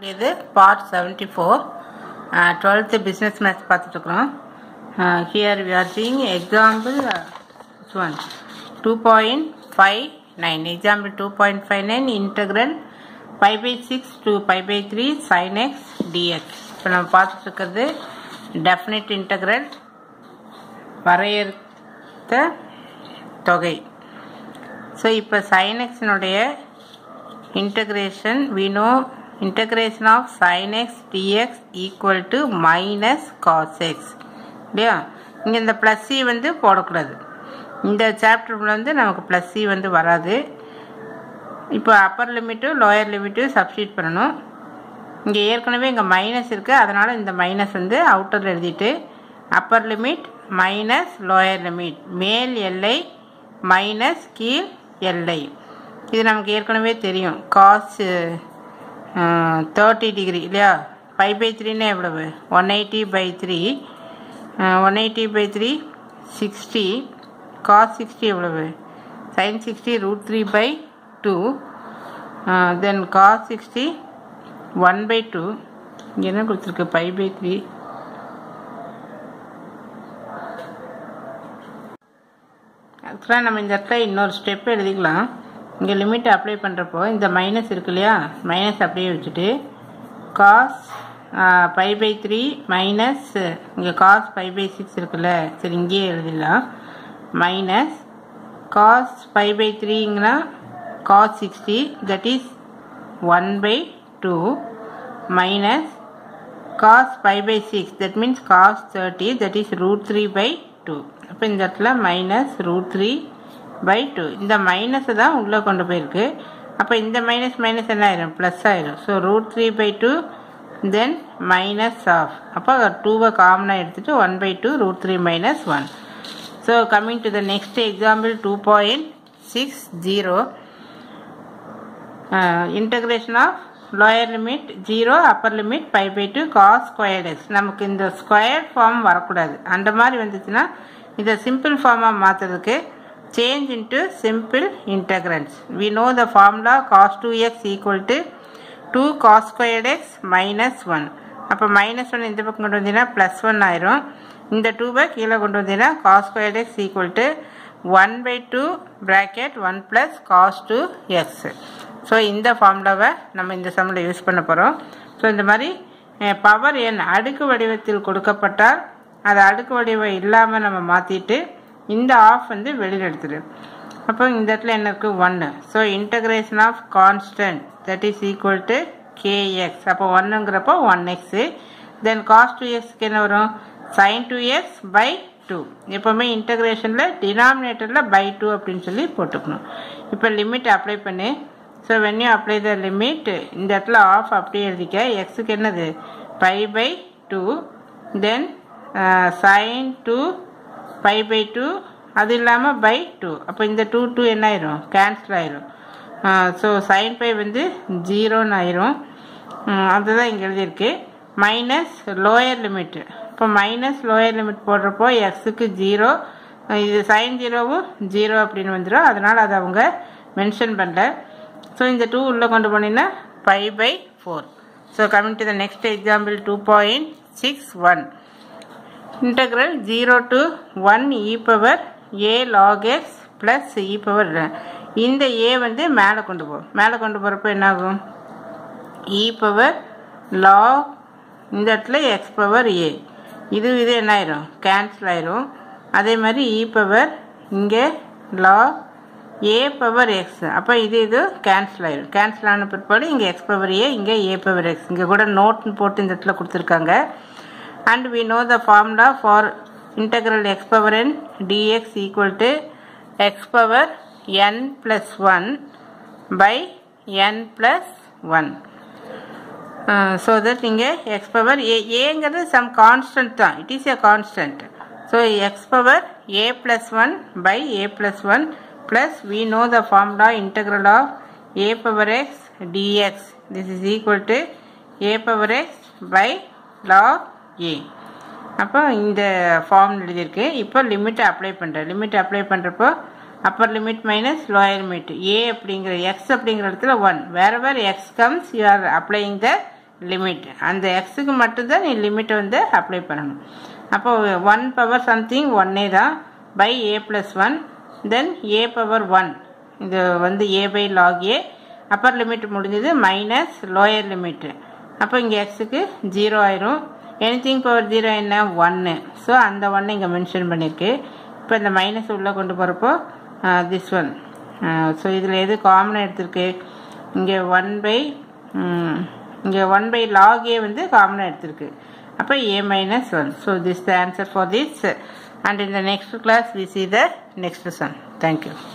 இது part seventy four twelfth business maths பார்த்துட்ருக்குறோம் here we are seeing example one two point five nine example two point five nine integral five by six two five by three sine x dx இப்போ நம்ம பார்த்துட்ருக்கிறது definite integral வரையறுத்த தொகை so இப்போ சைனெக்ஸினுடைய integration we know integration of sin x dx equal to minus cos x இல்லையா இங்கே இந்த plus C வந்து போடக்கூடாது இந்த சாப்டரில் வந்து நமக்கு ப்ளஸ் சி வந்து வராது இப்போ அப்பர் லிமிட்டும் லோயர் லிமிட்டும் சப்ஸ்டியூட் பண்ணணும் இங்கே ஏற்கனவே இங்கே மைனஸ் இருக்குது அதனால் இந்த மைனஸ் வந்து அவுட்டரில் எழுதிட்டு upper limit minus lower limit மேல் எல்லை மைனஸ் கீழ் எல்லை இது நமக்கு ஏற்கனவே தெரியும் காஸ் தேர்ட்டி டிகிரி இல்லையா ஃபைவ் பை த்ரீன்னா எவ்வளவு one eighty by three one eighty by three sixty cos sixty எவ்வளவு sine sixty root three by two then cos sixty one by two இங்கே என்ன கொடுத்துருக்கு ஃபைவ் பை த்ரீ ஆக்சுவலாக நம்ம இந்த இடத்துல இன்னொரு ஸ்டெப் எழுதிக்கலாம் இங்கே லிமிட் அப்ளை பண்ணுறப்போ இந்த மைனஸ் இருக்கு இல்லையா மைனஸ் அப்படியே வச்சுட்டு cos five by three minus இங்கே காஸ் ஃபைவ் பை சிக்ஸ் இருக்குல்ல சரி இங்கேயே எழுதிடலாம் மைனஸ் காஸ் ஃபைவ் பை த்ரீங்கன்னா cos sixty that is one by two minus cos five by six that means cos thirty that is root three by two அப்போ இந்த இடத்துல minus root three by two இந்த மைனஸை தான் உள்ளே கொண்டு போயிருக்கு அப்போ இந்த மைனஸ் மைனஸ் என்ன ஆயிரும் ப்ளஸ் ஆயிரும் so root three by two then minus of அப்போ டூவை காமனாக எடுத்துகிட்டு one by two root three minus one so coming to the next example two point six zero integration of lower limit zero upper limit five by two cos squared x நமக்கு இந்த square form வரக்கூடாது அந்த மாதிரி வந்துச்சுன்னா இதை simple ஃபார்மாக மாற்றுறதுக்கு change into simple integrants. We know the formula cos 2x equal to 2 cos squared x minus 1. அப்போ minus one இந்த பக்கம் கொண்டு வந்தீங்கன்னா ப்ளஸ் ஒன் ஆயிரும் இந்த டூவை கீழே கொண்டு வந்தீங்கன்னா cos squared x equal to one by two bracket one plus cos two x so இந்த ஃபார்முலாவை நம்ம இந்த சம்மில் யூஸ் பண்ண போகிறோம் ஸோ இந்த மாதிரி பவர் எண் அடுக்கு வடிவத்தில் கொடுக்கப்பட்டால் அது அடுக்கு வடிவம் இல்லாமல் நம்ம மாற்றிட்டு இந்த ஆஃப் வந்து வெளியில் எடுத்துரு அப்போ இந்த இடத்துல என்ன இருக்குது ஒன்று so integration of constant that is equal to kx அப்போ ஒன்றுங்கிறப்போ one x then cos two எக்ஸ்க்கு என்ன வரும் sine two x by two எப்போவுமே இன்டகிரேஷனில் டினாமினேட்டரில் பை டூ அப்படின்னு சொல்லி போட்டுக்கணும் இப்போ லிமிட் அப்ளை பண்ணு so when you apply the limit இந்த இடத்துல ஆஃப் அப்படியே எழுதிக்க எக்ஸுக்கு என்னது pi by two then sine two five by two அது இல்லாமல் பை டூ அப்போ இந்த டூ டூ என்ன ஆயிரும் கேன்சல் ஆயிரும் ஸோ சைன் பை வந்து ஜீரோன்னு ஆயிரும் அதுதான் இங்கே எழுதியிருக்கு மைனஸ் லோயர் லிமிட்டு இப்போ மைனஸ் லோயர் லிமிட் போடுறப்போ எக்ஸுக்கு ஜீரோ இது சைன் ஜீரோவும் ஜீரோ அப்படின்னு வந்துடும் அதனால் அதை அவங்க மென்ஷன் பண்ணல ஸோ இந்த டூ உள்ளே கொண்டு போனீங்கன்னா five by four so coming to the next example two point six one integral 0 to 1 e power a log x plus e power இந்த a வந்து மேலே கொண்டு போ மேலே கொண்டு போகிறப்ப என்னாகும் e பவர் log இந்த இடத்துல x பவர் a இது இது என்ன ஆயிரும் கேன்சல் ஆயிரும் அதே மாதிரி e பவர் இங்கே log a பவர் எக்ஸ் அப்போ இது இது கேன்சல் ஆயிரும் கேன்சல் ஆன பிற்பாடு இங்கே எக்ஸ் பவர் ஏ இங்கே ஏ பவர் எக்ஸ் இங்கே கூட நோட்னு போட்டு இந்த இடத்துல கொடுத்துருக்காங்க and we know the formula for integral x power n dx equal to x power n plus 1 by n plus 1 uh, so that இங்கே x power a ஏங்கிறது some constant தான் it is a constant so x power a plus 1 by a plus 1 plus we know the formula integral of a power x dx this is equal to a power x by log ஏ அப்போ இந்த form எழுதியிருக்கு இப்போ லிமிட்டை apply பண்ணுறேன் limit apply பண்ணுறப்போ upper limit minus lower limit A அப்படிங்கிற x அப்படிங்கிற இடத்துல ஒன் வேற where x comes you are applying the limit அந்த எக்ஸுக்கு மட்டும்தான் நீ லிமிட்டை வந்து அப்ளை பண்ணணும் அப்போ ஒன் பவர் சம்திங் ஒன்னே தான் by A plus one then A power one இது வந்து A by log A upper limit முடிஞ்சது மைனஸ் லோயர் லிமிட்டு அப்போ இங்கே எக்ஸுக்கு ஜீரோ ஆயிரும் எனிதிங் பவர் ஜீரோ என்ன ஒன்று ஸோ அந்த ஒன்னை இங்கே மென்ஷன் பண்ணியிருக்கு இப்போ இந்த மைனஸ் உள்ளே கொண்டு போகிறப்போ திஸ் ஒன் ஸோ இதில் எது காமனாக எடுத்திருக்கு இங்கே ஒன் பை இங்கே ஒன் பை லாக் ஏ வந்து காமனாக எடுத்திருக்கு அப்போ A minus one so this the answer for this and in the next class we see the next sun thank you